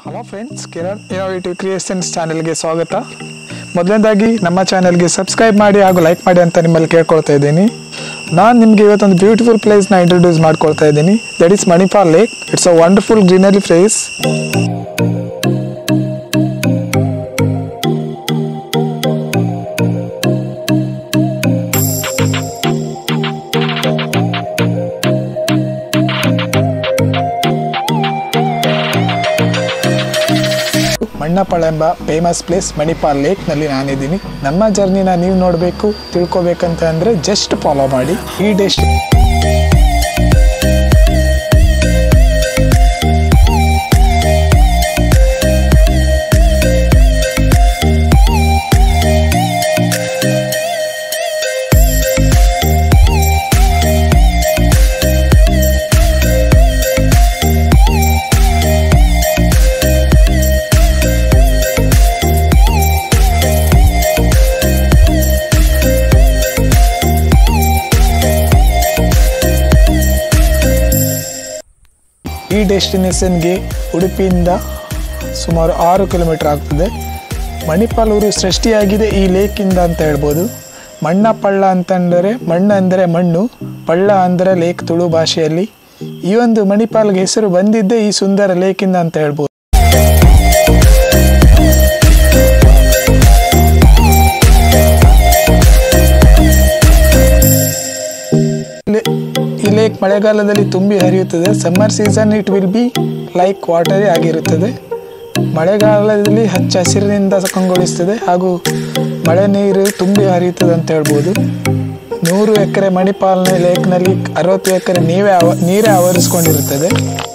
hello friends Kiran innovative creations ಚಾನೆಲ್ಗೆ ಸ್ವಾಗತ ಮೊದಲನೇದಾಗಿ ನಮ್ಮ ಚಾನೆಲ್ಗೆ ಸಬ್ಸ್ಕ್ರೈಬ್ ಮಾಡಿ ಹಾಗೂ ಲೈಕ್ ಮಾಡಿ ಅಂತ ನಿಮ್ಮಲ್ಲಿ ಕೇಳ್ಕೊಳ್ತಾ ಇದ್ದೀನಿ ನಾನು ನಿಮಗೆ ಇವತ್ತೊಂದು ಬ್ಯೂಟಿಫುಲ್ ಪ್ಲೇಸ್ನ ಇಂಟ್ರೊಡ್ಯೂಸ್ ಮಾಡ್ಕೊಳ್ತಾ ಇದ್ದೀನಿ that is Manipal lake it's a wonderful greenery place Mannapala ಎಂಬ ಫೇಮಸ್ ಪ್ಲೇಸ್ ಮಣಿಪಾಲ್ ಲೇಕ್ನಲ್ಲಿ ನಾನಿದ್ದೀನಿ ನಮ್ಮ ಜರ್ನಿನ ನೀವು ನೋಡಬೇಕು ತಿಳ್ಕೊಬೇಕಂತ ಅಂದರೆ ಜಸ್ಟ್ ಫಾಲೋ ಮಾಡಿ ಈ ಡೆಸ್ಟ್ ಈ ಡೆಸ್ಟಿನೇಷನ್ಗೆ ಉಡುಪಿಯಿಂದ ಸುಮಾರು ಆರು ಕಿಲೋಮೀಟರ್ ಆಗ್ತದೆ ಮಣಿಪಾಲ್ ಊರು ಸೃಷ್ಟಿಯಾಗಿದೆ ಈ ಲೇಕಿಂದ ಅಂತ ಹೇಳ್ಬೋದು ಮಣ್ಣ ಪಳ್ಳ ಅಂತಂದರೆ ಮಣ್ಣು ಅಂದರೆ ಮಣ್ಣು ಪಳ್ಳ ಅಂದರೆ ಲೇಕ್ ತುಳು ಭಾಷೆಯಲ್ಲಿ ಈ ಒಂದು ಮಣಿಪಾಲ್ಗೆ ಹೆಸರು ಬಂದಿದ್ದೇ ಈ ಸುಂದರ ಲೇಕಿಂದ ಅಂತ ಹೇಳ್ಬೋದು ಇಲ್ಲಿ- ಈ ಲೇಕ್ ಮಳೆಗಾಲದಲ್ಲಿ ತುಂಬಿ ಹರಿಯುತ್ತದೆ summer season it will be like ವಾಟರೇ ಆಗಿರುತ್ತದೆ ಮಳೆಗಾಲದಲ್ಲಿ ಹಚ್ಚ ಹಸಿರಿನಿಂದ ಕಂಗೊಳಿಸ್ತದೆ ಹಾಗೂ ಮಳೆ ನೀರು ತುಂಬಿ ಹರಿಯುತ್ತದೆ ಅಂತ ಹೇಳ್ಬೋದು ನೂರು ಎಕರೆ ಮಣಿಪಾಲ್ನ ಲೇಕ್ನಲ್ಲಿ ಅರವತ್ತು ಎಕರೆ ನೀವೇ ಆವ ನೀರೇ ಆವರಿಸ್ಕೊಂಡಿರುತ್ತದೆ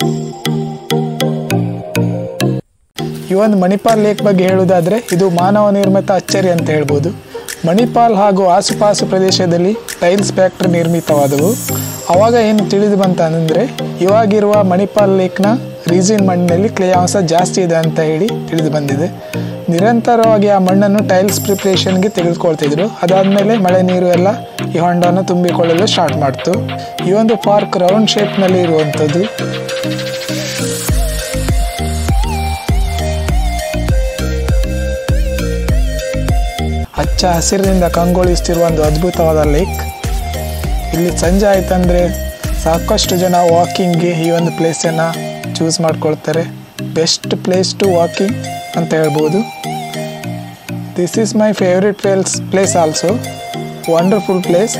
ಈ ಒಂದು ಮಣಿಪಾಲ್ ಲೇಕ್ ಬಗ್ಗೆ ಹೇಳುವುದಾದರೆ ಇದು ಮಾನವ ನಿರ್ಮಿತ ಅಚ್ಚರಿ ಅಂತ ಹೇಳ್ಬೋದು ಮಣಿಪಾಲ್ ಹಾಗೂ ಆಸುಪಾಸು ಪ್ರದೇಶದಲ್ಲಿ ಟೈಲ್ಸ್ ಫ್ಯಾಕ್ಟ್ರಿ ನಿರ್ಮಿತವಾದವು ಅವಾಗ ಏನು ತಿಳಿದು ಬಂತಂದರೆ ಇವಾಗಿರುವ ಮಣಿಪಾಲ್ ಲೇಕ್ನ ರೀಸಿನ್ ಮಣ್ಣಿನಲ್ಲಿ ಕ್ಲೇಯಾಂಶ ಜಾಸ್ತಿ ಇದೆ ಅಂತ ಹೇಳಿ ತಿಳಿದು ಬಂದಿದೆ ನಿರಂತರವಾಗಿ ಆ ಮಣ್ಣನ್ನು ಟೈಲ್ಸ್ ಪ್ರಿಪ್ರೇಷನ್ಗೆ ತೆಗೆದುಕೊಳ್ತಿದ್ರು ಅದಾದಮೇಲೆ ಮಳೆ ನೀರು ಎಲ್ಲ ಈ ಹೊಂಡವನ್ನು ತುಂಬಿಕೊಳ್ಳಲು ಸ್ಟಾರ್ಟ್ ಮಾಡ್ತು ಈ ಒಂದು ಪಾರ್ಕ್ ರೌಂಡ್ ಶೇಪ್ನಲ್ಲಿ ಇರುವಂಥದ್ದು ಹಚ್ಚ ಹಸಿರಿನಿಂದ ಕಂಗೊಳಿಸ್ತಿರುವ ಒಂದು ಅದ್ಭುತವಾದ ಲೇಕ್ ಇಲ್ಲಿ ಸಂಜೆ ಆಯ್ತಂದ್ರೆ ಸಾಕಷ್ಟು ಜನ ವಾಕಿಂಗ್ಗೆ ಈ ಒಂದು ಪ್ಲೇಸನ್ನು ಚೂಸ್ ಮಾಡ್ಕೊಳ್ತಾರೆ ಬೆಸ್ಟ್ ಪ್ಲೇಸ್ ಟು ವಾಕಿಂಗ್ ಅಂತ ಹೇಳ್ಬೋದು this is my favourite place place also wonderful place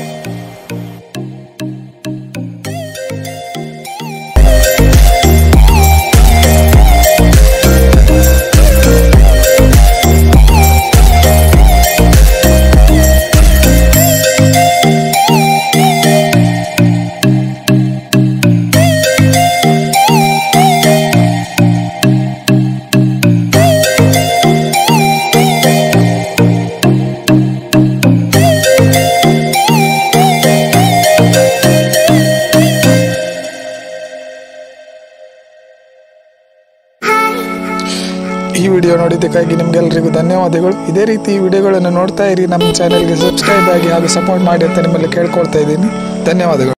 ಈ ವಿಡಿಯೋ ನೋಡಿದ್ದಕ್ಕಾಗಿ ನಿಮ್ಗೆಲ್ಲರಿಗೂ ಧನ್ಯವಾದಗಳು ಇದೇ ರೀತಿ ಈ ವಿಡಿಯೋಗಳನ್ನು ನೋಡ್ತಾ ಇರಿ ನಮ್ಮ ಚಾನೆಲ್ಗೆ ಸಬ್ಸ್ಕ್ರೈಬ್ ಆಗಿ ಹಾಗೂ ಸಪೋರ್ಟ್ ಮಾಡಿ ಅಂತ ನಿಮ್ಮಲ್ಲಿ ಕೇಳ್ಕೊಳ್ತಾ ಇದ್ದೀನಿ ಧನ್ಯವಾದಗಳು